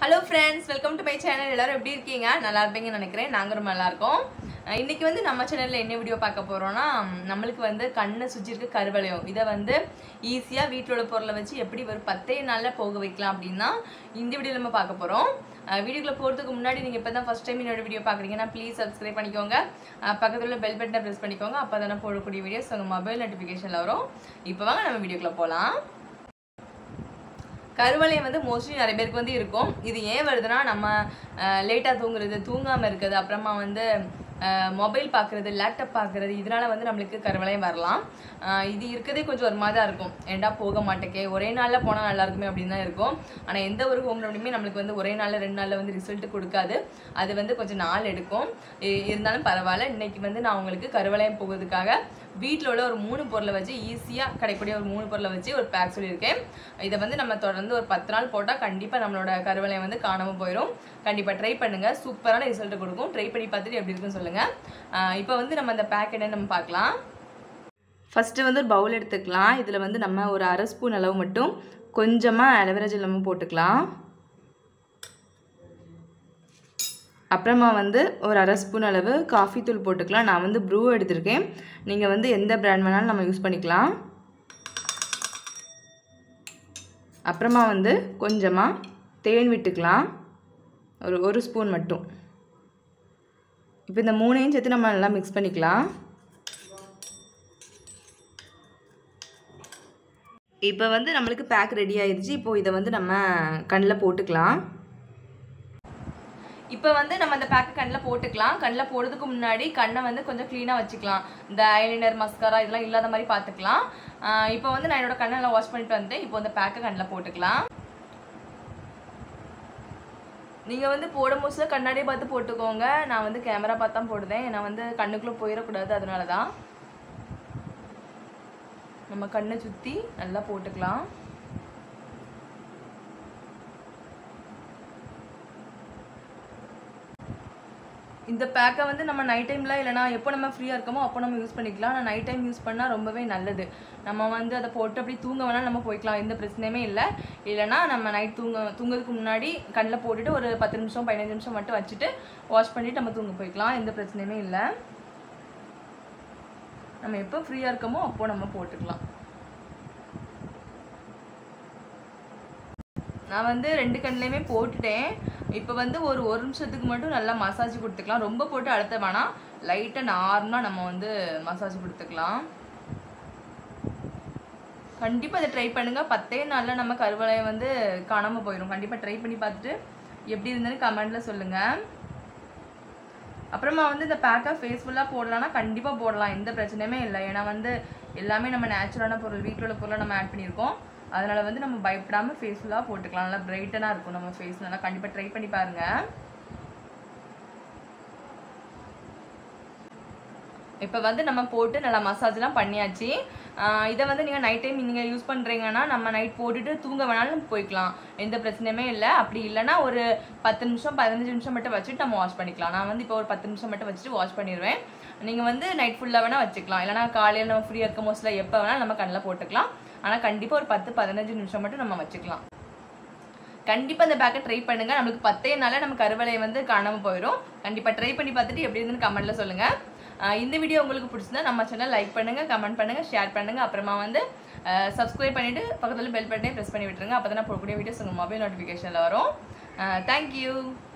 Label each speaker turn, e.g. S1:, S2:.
S1: hello friends welcome to my channel எல்லாரும் எப்படி இருக்கீங்க நல்லா இருப்பீங்கன்னு நினைக்கிறேன் நாங்கள் ரொம்ப நல்லா இருக்கோம் அஹ் இன்னைக்கு வந்து நம்ம சேனலில் என்ன வீடியோ பார்க்க போகிறோம்னா நம்மளுக்கு வந்து கண்ணை சுற்றி இருக்க கருவளையம் இதை வந்து ஈஸியாக வீட்டில் உள்ள பொருளை வச்சு எப்படி ஒரு பத்தே நாளில் போக வைக்கலாம் அப்படின்னா இந்த வீடியோ நம்ம பார்க்க போகிறோம் வீடியோக்குள்ள போகிறதுக்கு முன்னாடி நீங்கள் இப்போ தான் ஃபஸ்ட் டைம் என்னோட வீடியோ பார்க்குறீங்கன்னா ப்ளீஸ் சப்ஸ்கிரைப் பண்ணிக்கோங்க அஹ் பக்கத்துல உள்ள பெல் பட்டனை ப்ரெஸ் பண்ணிக்கோங்க அப்போ தானே போடக்கூடிய வீடியோஸ் உங்கள் மொபைல் நோட்டிஃபிகேஷனில் வரும் இப்போ வாங்க நம்ம வீடியோக்குள்ளே போகலாம் கருவளையம் வந்து மோஸ்ட்லி நிறைய பேருக்கு வந்து இருக்கும் இது ஏன் வருதுன்னா நம்ம லேட்டாக தூங்குறது தூங்காமல் இருக்கிறது அப்புறமா வந்து மொபைல் பார்க்குறது லேப்டாப் பார்க்குறது இதனால வந்து நம்மளுக்கு கருவளையம் வரலாம் அஹ் இது இருக்கதே கொஞ்சம் ஒரு மாதிரி தான் இருக்கும் ஏண்டா போக மாட்டேக்கே ஒரே நாளில் போனால் நல்லா இருக்குமே அப்படின்னு தான் இருக்கும் ஆனால் எந்த ஒரு ஹோம் ரெமடியுமே நம்மளுக்கு வந்து ஒரே நாளில் ரெண்டு நாளில் வந்து ரிசல்ட் கொடுக்காது அது வந்து கொஞ்சம் நாள் எடுக்கும் இ- இருந்தாலும் பரவாயில்ல இன்னைக்கு வந்து நான் உங்களுக்கு கருவளையம் போகிறதுக்காக வீட்டில் உள்ள ஒரு மூணு பொருளை வச்சு ஈஸியாக கிடைக்கக்கூடிய ஒரு மூணு பொருளை வச்சு ஒரு பேக் சொல்லியிருக்கேன் இதை வந்து நம்ம தொடர்ந்து ஒரு பத்து நாள் போட்டால் கண்டிப்பாக நம்மளோட கருவளையம் வந்து காணாமல் போயிடும் கண்டிப்பாக ட்ரை பண்ணுங்கள் சூப்பரான ரிசல்ட் கொடுக்கும் ட்ரை பண்ணி பார்த்துட்டு எப்படி இருக்குன்னு சொல்லுங்கள் இப்போ வந்து நம்ம அந்த பேக் என்னன்னு நம்ம பார்க்கலாம் ஃபஸ்ட்டு வந்து ஒரு பவுல் எடுத்துக்கலாம் இதில் வந்து நம்ம ஒரு அரை ஸ்பூன் அளவு மட்டும் கொஞ்சமாக அலோவேரா ஜெல் நம்ம போட்டுக்கலாம் அப்புறமா வந்து ஒரு அரை ஸ்பூன் அளவு காஃபி தூள் போட்டுக்கலாம் நான் வந்து ப்ரூ எடுத்திருக்கேன் நீங்கள் வந்து எந்த பிராண்ட் வேணாலும் நம்ம யூஸ் பண்ணிக்கலாம் அப்புறமா வந்து கொஞ்சமாக தேன் விட்டுக்கலாம் ஒரு ஒரு ஸ்பூன் மட்டும் இப்போ இந்த மூணையும் சேர்த்து நம்ம நல்லா மிக்ஸ் பண்ணிக்கலாம் இப்போ வந்து நம்மளுக்கு பேக் ரெடி ஆயிடுச்சு இப்போ இதை வந்து நம்ம கண்ணில் போட்டுக்கலாம் இப்போ வந்து நம்ம அந்த பேக்கை கண்ணில் போட்டுக்கலாம் கண்ணில் போடுறதுக்கு முன்னாடி கண்ணை வந்து கொஞ்சம் க்ளீனாக வச்சுக்கலாம் இந்த ஐலைனர் மஸ்காரா இதெல்லாம் இல்லாத மாதிரி பார்த்துக்கலாம் ஆஹ் இப்போ வந்து நான் என்னோட கண்ணை நல்லா வாஷ் பண்ணிட்டு வந்துட்டேன் இப்போ இந்த பேக்கை கண்ணில் போட்டுக்கலாம் நீங்கள் வந்து போடும் போது கண்ணாடியை பார்த்து போட்டுக்கோங்க நான் வந்து கேமரா பார்த்து தான் போடுதேன் நான் வந்து கண்ணுக்குள்ளே போயிடக்கூடாது அதனால தான் நம்ம கண்ணை சுற்றி நல்லா போட்டுக்கலாம் இந்த பேக்கை வந்து நம்ம நைட் டைமில் இல்லைனா எப்போ நம்ம ஃப்ரீயாக இருக்கோமோ அப்போ நம்ம யூஸ் பண்ணிக்கலாம் ஆனால் நைட் டைம் யூஸ் பண்ணால் ரொம்பவே நல்லது நம்ம வந்து அதை போட்டு அப்படி தூங்க வேணாலும் நம்ம போய்க்கலாம் எந்த பிரச்சனையுமே இல்லை இல்லைனா நம்ம நைட் தூங்க தூங்குறதுக்கு முன்னாடி கண்ணில் போட்டுட்டு ஒரு பத்து நிமிஷம் பதினஞ்சு நிமிஷம் மட்டும் வச்சுட்டு வாஷ் பண்ணிவிட்டு நம்ம தூங்க போய்க்கலாம் எந்த பிரச்சனையுமே இல்லை நம்ம எப்போ ஃப்ரீயாக இருக்கோமோ அப்போ நம்ம போட்டுக்கலாம் நான் வந்து ரெண்டு கண்ணுலையுமே போட்டுட்டேன் இப்போ வந்து ஒரு ஒரு நிமிஷத்துக்கு மட்டும் நல்லா மசாஜ் கொடுத்துக்கலாம் ரொம்ப போட்டு அழுத்த வேணாம் லைட்டாக நார்மலாக நம்ம வந்து மசாஜ் கொடுத்துக்கலாம் கண்டிப்பாக இதை ட்ரை பண்ணுங்கள் பத்தே நாளில் நம்ம கருவளையம் வந்து காணாமல் போயிடும் கண்டிப்பாக ட்ரை பண்ணி பார்த்துட்டு எப்படி இருந்ததுன்னு கமெண்டில் சொல்லுங்கள் அப்புறமா வந்து இந்த பேக்கை ஃபேஸ்ஃபுல்லாக போடலாம்னா கண்டிப்பாக போடலாம் எந்த பிரச்சனையுமே இல்லை ஏன்னா வந்து எல்லாமே நம்ம நேச்சுரலான பொருள் வீட்டில் உள்ள பொருளை நம்ம ஆட் பண்ணியிருக்கோம் அதனால வந்து நம்ம பயப்படாமல் ஃபேஸ்ஃபுல்லாக போட்டுக்கலாம் நல்லா பிரைட்டனாக இருக்கும் நம்ம ஃபேஸ் நல்லா கண்டிப்பாக ட்ரை பண்ணி பாருங்கள் இப்போ வந்து நம்ம போட்டு நல்லா மசாஜ்லாம் பண்ணியாச்சு ஆஹ் இதை வந்து நீங்கள் நைட் டைம் நீங்கள் யூஸ் பண்ணுறீங்கன்னா நம்ம நைட் போட்டுட்டு தூங்க வேணாலும் போய்க்கலாம் எந்த பிரச்சனையுமே இல்லை அப்படி இல்லைன்னா ஒரு பத்து நிமிஷம் பதினஞ்சு நிமிஷம் மட்டும் வச்சுட்டு நம்ம வாஷ் பண்ணிக்கலாம் நான் வந்து இப்போ ஒரு பத்து நிமிஷம் மட்டும் வச்சுட்டு வாஷ் பண்ணிடுவேன் நீங்கள் வந்து நைட் ஃபுல்லாக வேணால் வச்சுக்கலாம் இல்லைனா காலையில் நம்ம ஃப்ரீயாக இருக்கும் மோஸ்ட்டில் எப்போ வேணால் நம்ம கண்ணில் போட்டுக்கலாம் ஆனால் கண்டிப்பாக ஒரு பத்து பதினஞ்சு நிமிஷம் மட்டும் நம்ம வச்சுக்கலாம் கண்டிப்பாக இந்த பேக்கை ட்ரை பண்ணுங்க நம்மளுக்கு பத்தே நாளில் நம்ம கருவளையை வந்து காணாமல் போயிடும் கண்டிப்பாக ட்ரை பண்ணி பார்த்துட்டு எப்படி இருந்துன்னு கமெண்ட்டில் சொல்லுங்கள் ஆஹ் இந்த வீடியோ உங்களுக்கு பிடிச்சிருந்தா நம்ம சேனல் லைக் பண்ணுங்கள் கமெண்ட் பண்ணுங்கள் ஷேர் பண்ணுங்கள் அப்புறமா வந்து சப்ஸ்கிரைப் பண்ணிவிட்டு பக்கத்தில் பெல் பட்டனே ப்ரெஸ் பண்ணி விட்டுருங்க அப்போ தான் நான் போடக்கூடிய வீடியோஸ் உங்கள் மொபைல் நோட்டிஃபிகேஷனில் வரும் தேங்க்யூ